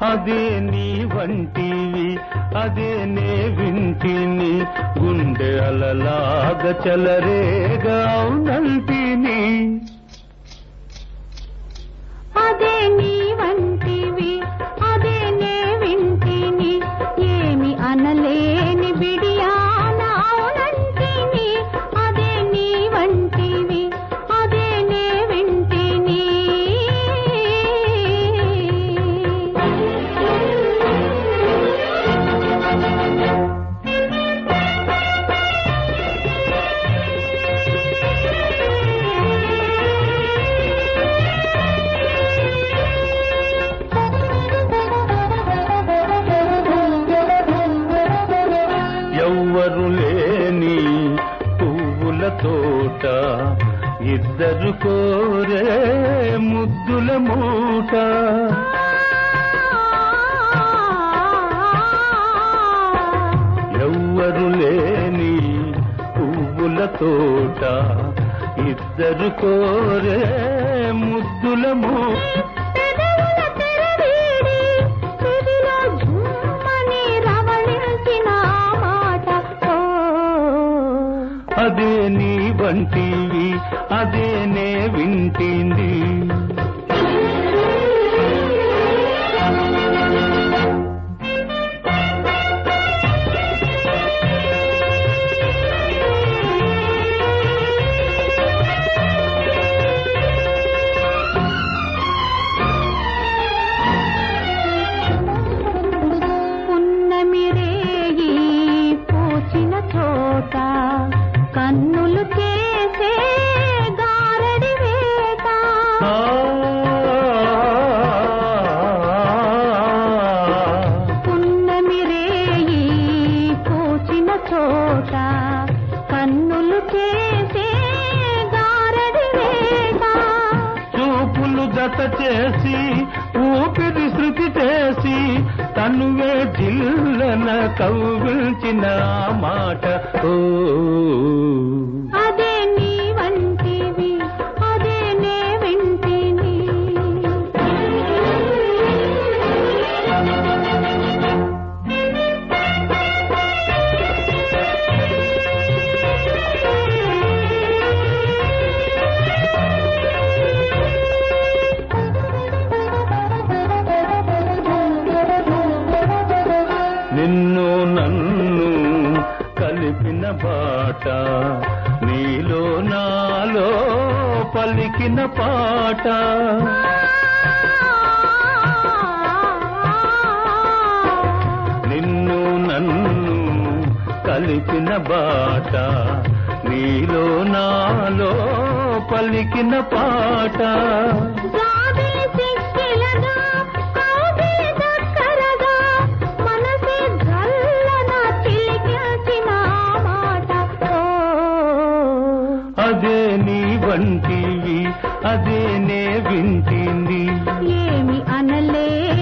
అదే నీ వంటివి అదే నే వింటిని గుండె అలలాగ చలరేగా అవునంటిని అదే నీ వంటివి అదే నే వింటిని ఏమి అనలేని బిడియాన అవునంటిని అదే నీ వంటివి అదే నే వింటిని ఎవ్వరు లేని పువ్వుల తోట ఇద్దరు కోరే ముద్దుల మూట ఎవ్వరు లేని పువ్వుల తోట ఇద్దరు కోరే ముద్దుల మూట పెదవుల తెరవీడి, చెవిలో ఝుమ్మని రవళించిన ఆ మాట ఓ. అదే నీ వంటివి అదే నే వింటింది పున్నమి రేయి పూచిన చోట కన్నులు చేసే గారడి వేట ఆ, పున్నమి రేయి పూచిన చోట కన్నులు చేసే గారడి వేట చూపులు జత చేసి ఊపిరి శృతి చేసి తనువే జిల్లన కవ్విల్చిన ఆ మాట ఓ అదే నీ వంటివి అదే నే వింటిని నిన్ను నన్ను కలిపిన బాట నీలో నాలో పలికిన పాట నిన్ను నన్ను కలిపిన బాట నీలో నాలో పలికిన పాట జాబిలి సిక్కిలగా కౌగిలి దగ్గరగా మనసే జల్లన చిలికిల్చిన ఆ మాట ఓ. అదే నీ వంటివి అదే నే వింటింది ఏమి అనలే